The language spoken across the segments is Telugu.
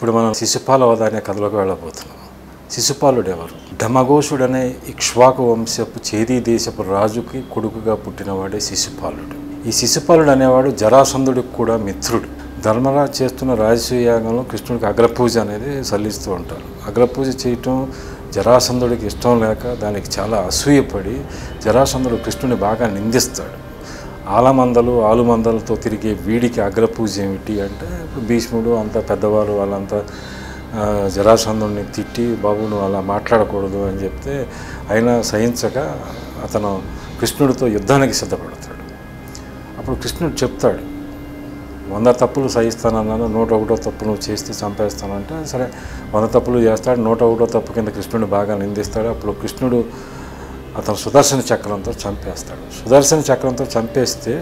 ఇప్పుడు మనం శిశుపాల వధ అనే కథలోకి వెళ్ళబోతున్నాం శిశుపాలుడు ఎవరు ఢమఘోషుడు అనే ఇక్ష్వాకు వంశపు చేదీ దేశపు రాజుకి కొడుకుగా పుట్టినవాడే శిశుపాలుడు ఈ శిశుపాలుడు అనేవాడు జరాసంధుడికి కూడా మిత్రుడు ధర్మరాజు చేస్తున్న రాజసూయ యాగంలో కృష్ణుడికి అగ్రపూజ అనేది సల్లిస్తూ ఉంటారు అగ్రపూజ చేయటం జరాసంధుడికి ఇష్టం లేక దానికి చాలా అసూయపడి జరాసంధుడు కృష్ణుని బాగా నిందిస్తాడు ఆలమందలు ఆలుమందలతో తిరిగే వీడికి అగ్రపూజ ఏమిటి అంటే ఇప్పుడు భీష్ముడు అంత పెద్దవారు వాళ్ళంతా ఆ, జరాసంధుడిని తిట్టి బాబు నువ్వు అలా మాట్లాడకూడదు అని చెప్తే అయినా సహించక అతను కృష్ణుడితో యుద్ధానికి సిద్ధపడతాడు అప్పుడు కృష్ణుడు చెప్తాడు వంద తప్పులు సహిస్తానన్నాను నూట ఒకటో తప్పు నువ్వు చేస్తే చంపేస్తానంటే సరే వంద తప్పులు చేస్తాడు నూట ఒకటో తప్పు కింద కృష్ణుడు బాగా నిందిస్తాడు అప్పుడు కృష్ణుడు అతను సుదర్శన చక్రంతో చంపేస్తాడు సుదర్శన చక్రంతో చంపేస్తే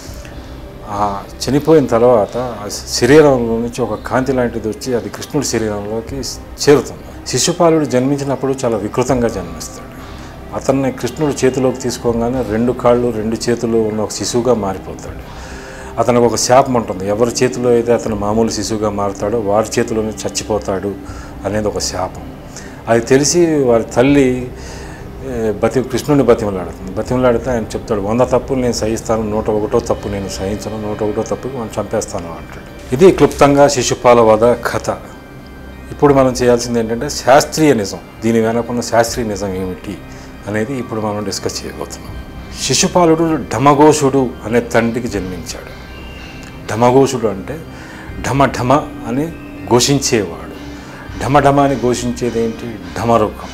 ఆ చనిపోయిన తర్వాత ఆ శరీరంలో నుంచి ఒక కాంతి లాంటిది వచ్చి అది కృష్ణుడి శరీరంలోకి చేరుతుంది శిశుపాలుడు జన్మించినప్పుడు చాలా వికృతంగా జన్మిస్తాడు అతన్ని కృష్ణుడు చేతిలోకి తీసుకోగానే రెండు కాళ్ళు రెండు చేతులు ఉన్న ఒక శిశువుగా మారిపోతాడు అతనికి ఒక శాపం ఉంటుంది ఎవరి చేతిలో అయితే అతను మామూలు శిశువుగా మారుతాడో వారి చేతిలోనే చచ్చిపోతాడు అనేది ఒక శాపం అది తెలిసి వారి తల్లి ఏ, బతి కృష్ణుని బతిమలాడుతుంది బతిమలాడితే ఆయన చెప్తాడు వంద తప్పులు నేను సహిస్తాను నూట ఒకటో తప్పు నేను సహించను నూట ఒకటో తప్పుకి మనం చంపేస్తాను అంటాడు ఇది క్లుప్తంగా శిశుపాల వధ కథ ఇప్పుడు మనం చేయాల్సింది ఏంటంటే శాస్త్రీయ నిజం దీని వెనకున్న శాస్త్రీయ నిజం ఏమిటి అనేది ఇప్పుడు మనం డిస్కస్ చేయబోతున్నాం శిశుపాలుడు ఢమఘోషుడు అనే తండ్రికి జన్మించాడు ఢమఘోషుడు అంటే ఢమ ఢమ అని ఘోషించేవాడు ఢమ ఢమ అని ఘోషించేది ఏంటి ఢమరుకం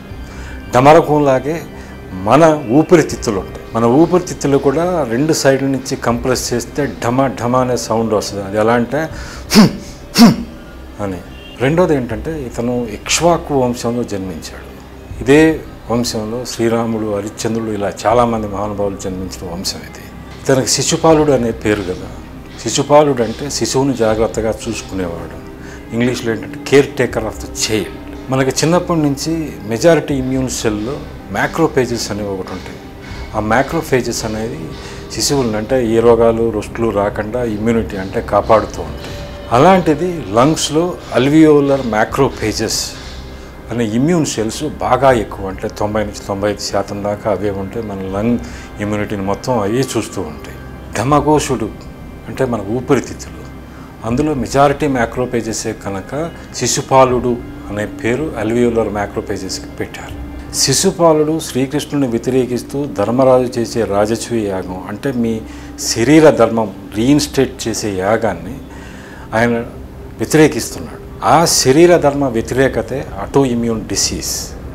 డమరకంలాగే మన ఊపిరితిత్తులు ఉంటాయి మన ఊపిరితిత్తులు కూడా రెండు సైడ్ల నుంచి కంప్రెస్ చేస్తే ఢమ ఢమ అనే సౌండ్ వస్తుంది అది ఎలా అంటే "హ్మ్, హ్మ్" అని రెండోది ఏంటంటే ఇతను ఇక్ష్వాకు వంశంలో జన్మించాడు ఇదే వంశంలో శ్రీరాముడు హరిశ్చంద్రుడు ఇలా చాలామంది మహానుభావులు జన్మించిన వంశం ఇది ఇతనికి శిశుపాలుడు అనే పేరు కదా శిశుపాలుడు అంటే శిశువుని జాగ్రత్తగా చూసుకునేవాడు ఇంగ్లీష్లో ఏంటంటే care taker of the child మనకి చిన్నప్పటి నుంచి మెజారిటీ ఇమ్యూన్ సెల్లో మ్యాక్రోపేజెస్ అనేవి ఒకటి ఉంటాయి ఆ మ్యాక్రోఫేజెస్ అనేది శిశువులను అంటే ఏ రోగాలు రుస్టులు రాకుండా ఇమ్యూనిటీ అంటే కాపాడుతూ ఉంటాయి అలాంటిది లంగ్స్లో అల్వియోలర్ మ్యాక్రోఫేజెస్ అనే ఇమ్యూన్ సెల్స్ బాగా ఎక్కువ అంటే తొంభై నుంచి తొంభై ఐదు శాతం దాకా అవే ఉంటాయి మన లంగ్ ఇమ్యూనిటీని మొత్తం అవే చూస్తూ ఉంటాయి ఢమఘోషుడు అంటే మన ఊపిరితిత్తులు అందులో మెజారిటీ మ్యాక్రోపేజెసే కనుక శిశుపాలుడు అనే పేరు అల్వియోలర్ మ్యాక్రోపేజెస్కి పెట్టారు శిశుపాలుడు శ్రీకృష్ణుని వ్యతిరేకిస్తూ ధర్మరాజు చేసే రాజసూయ యాగం అంటే మీ శరీర ధర్మం రీఇన్స్టేట్ చేసే యాగాన్ని ఆయన వ్యతిరేకిస్తున్నాడు ఆ శరీర ధర్మ వ్యతిరేకతే ఆటో ఇమ్యూన్ డిసీజ్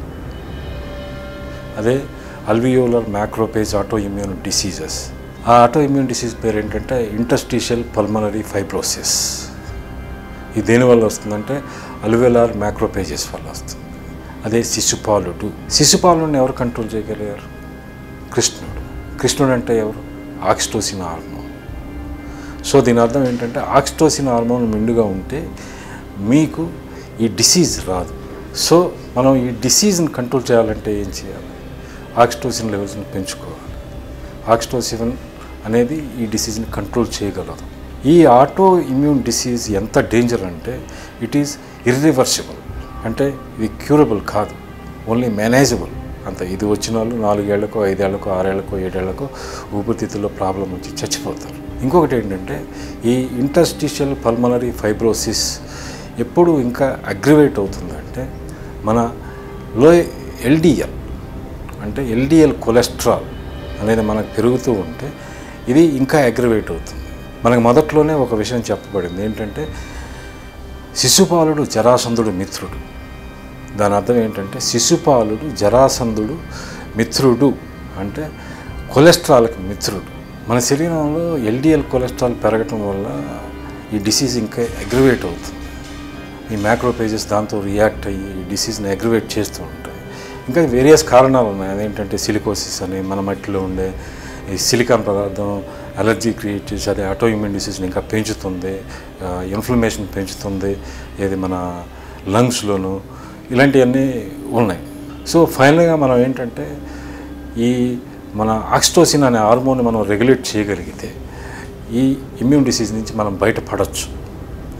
అదే alveolar macrophage auto immune diseases ఆ ఆటో ఇమ్యూన్ డిసీజ్ పేరు ఏంటంటే ఇంటస్టిషియల్ పల్మనరీ ఫైబ్రోసిస్ ఇది దేనివల్ల వస్తుందంటే అల్వియోలార్ మ్యాక్రోపేజెస్ వల్ల వస్తుంది అదే శిశుపాలుడు శిశుపాలుడిని ఎవరు కంట్రోల్ చేయగలిగారు కృష్ణుడు కృష్ణుడు అంటే ఎవరు ఆక్స్టోసిన్ హార్మోన్ సో దీని అర్థం ఏంటంటే ఆక్స్టోసిన్ హార్మోన్ మెండుగా ఉంటే మీకు ఈ డిసీజ్ రాదు సో మనం ఈ డిసీజ్ని కంట్రోల్ చేయాలంటే ఏం చేయాలి ఆక్స్టోసిన్ లెవెల్స్ని పెంచుకోవాలి ఆక్స్టోసిన్ అనేది ఈ డిసీజ్ని కంట్రోల్ చేయగలదు ఈ ఆటో ఇమ్యూన్ డిసీజ్ ఎంత డేంజర్ అంటే ఇట్ ఈస్ ఇర్రివర్సిబుల్ అంటే ఇది క్యూరబుల్ కాదు ఓన్లీ మేనేజబుల్ అంత ఇది వచ్చిన వాళ్ళు నాలుగేళ్లకో ఐదేళ్లకో ఆరేళ్లకో ఏడేళ్లకో ఊపిరితిత్తుల్లో ప్రాబ్లం వచ్చి చచ్చిపోతారు ఇంకొకటి ఏంటంటే ఈ ఇంటర్స్టిషియల్ పల్మనరీ ఫైబ్రోసిస్ ఎప్పుడు ఇంకా అగ్రివేట్ అవుతుందంటే మన లో ఎల్డిఎల్ అంటే ఎల్డిఎల్ కొలెస్ట్రాల్ అనేది మనకు పెరుగుతూ ఉంటే ఇది ఇంకా అగ్రివేట్ అవుతుంది మనకు మొదట్లోనే ఒక విషయం చెప్పబడింది ఏంటంటే శిశుపాలుడు జరాసంధుడు మిత్రుడు దాని అర్థం ఏంటంటే శిశుపాలుడు జరాసంధుడు మిత్రుడు అంటే కొలెస్ట్రాల్కి మిత్రుడు మన శరీరంలో ఎల్డిఎల్ కొలెస్ట్రాల్ పెరగటం వల్ల ఈ డిసీజ్ ఇంకా అగ్రివేట్ అవుతుంది ఈ మ్యాక్రోపేజెస్ దాంతో రియాక్ట్ అయ్యి ఈ డిసీజ్ని అగ్రివేట్ చేస్తూ ఉంటాయి ఇంకా వేరియస్ కారణాలు ఉన్నాయి అదేంటంటే సిలికోసిస్ అని మన మట్టిలో ఉండే ఈ సిలికాన్ పదార్థం అలర్జీ క్రియేట్ చేసి అది ఆటో ఇమ్యూన్ డిసీజ్ని ఇంకా పెంచుతుంది ఇన్ఫ్లమేషన్ పెంచుతుంది ఏది మన లంగ్స్లోను ఇలాంటివన్నీ ఉన్నాయి సో ఫైనల్గా మనం ఏంటంటే ఈ మన ఆక్స్టోసిన్ అనే హార్మోన్ మనం రెగ్యులేట్ చేయగలిగితే ఈ ఇమ్యూన్ డిసీజ్ నుంచి మనం బయటపడవచ్చు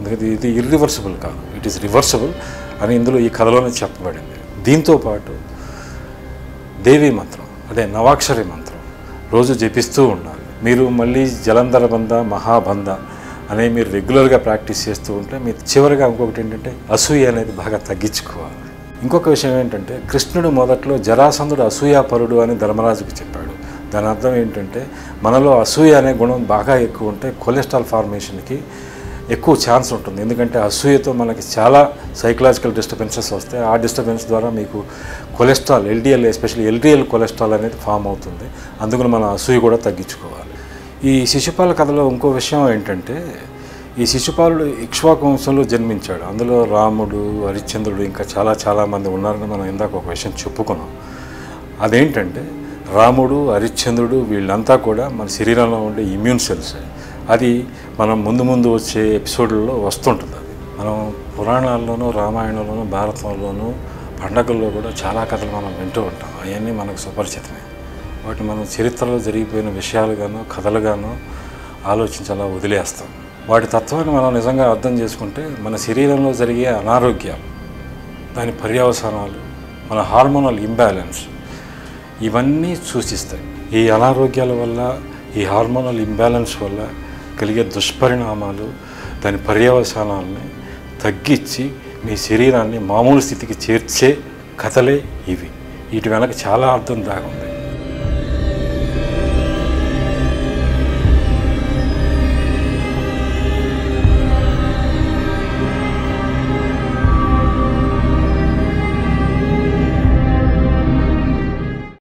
ఎందుకంటే ఇది ఇర్రివర్సిబుల్ కాదు ఇట్ ఈస్ రివర్సిబుల్ అని ఇందులో ఈ కథలోనే చెప్పబడింది దీంతో పాటు దేవి మంత్రం అదే నవాక్షరి మంత్రం రోజు జపిస్తూ ఉండాలి మీరు మళ్ళీ జలంధర బంద మహాబంద అనే మీరు రెగ్యులర్గా ప్రాక్టీస్ చేస్తూ ఉంటే మీరు చివరిగా ఇంకొకటి ఏంటంటే అసూయ అనేది బాగా తగ్గించుకోవాలి ఇంకొక విషయం ఏంటంటే కృష్ణుడు మొదట్లో జరాసంధుడు అసూయాపరుడు అని ధర్మరాజుకు చెప్పాడు దాని అర్థం ఏంటంటే మనలో అసూయ అనే గుణం బాగా ఎక్కువ ఉంటే కొలెస్ట్రాల్ ఫార్మేషన్కి ఎక్కువ ఛాన్స్ ఉంటుంది ఎందుకంటే అసూయతో మనకి చాలా సైకలాజికల్ డిస్టర్బెన్సెస్ వస్తాయి ఆ డిస్టర్బెన్స్ ద్వారా మీకు cholesterol LDL especially LDL cholesterol అనేది ఫామ్ అవుతుంది అందుకని మన అసూయ కూడా తగ్గించుకోవాలి ఈ శిశుపాల కథలో ఇంకో విషయం ఏంటంటే ఈ శిశుపాలుడు ఇక్ష్వాకు వంశంలో జన్మించాడు అందులో రాముడు హరిశ్చంద్రుడు ఇంకా చాలా చాలామంది ఉన్నారని మనం ఇందాక ఒక విషయం చెప్పుకున్నాం అదేంటంటే రాముడు హరిశ్చంద్రుడు వీళ్ళంతా కూడా మన శరీరంలో ఉండే ఇమ్యూన్ సెల్స్ అది మనం ముందు ముందు వచ్చే ఎపిసోడ్లలో వస్తుంటుంది అది మనం పురాణాల్లోనూ రామాయణంలోనూ భారతంలోనూ పండగల్లో కూడా చాలా కథలు మనం వింటూ ఉంటాం అవన్నీ మనకు సుపరిచితమే వాటి మనం చరిత్రలో జరిగిపోయిన విషయాలుగాను కథలుగాను ఆలోచించాలా వదిలేస్తాం వాటి తత్వాన్ని మనం నిజంగా అర్థం చేసుకుంటే మన శరీరంలో జరిగే అనారోగ్యాలు దాని పర్యవసానాలు మన హార్మోనల్ ఇంబ్యాలెన్స్ ఇవన్నీ సూచిస్తాయి ఈ అనారోగ్యాల వల్ల ఈ హార్మోనల్ ఇంబ్యాలెన్స్ వల్ల కలిగే దుష్పరిణామాలు దాని పర్యవసానాలని తగ్గించి మీ శరీరాన్ని మామూలు స్థితికి చేర్చే కథలే ఇవి వీటి వెనక చాలా అర్థం దాగుంది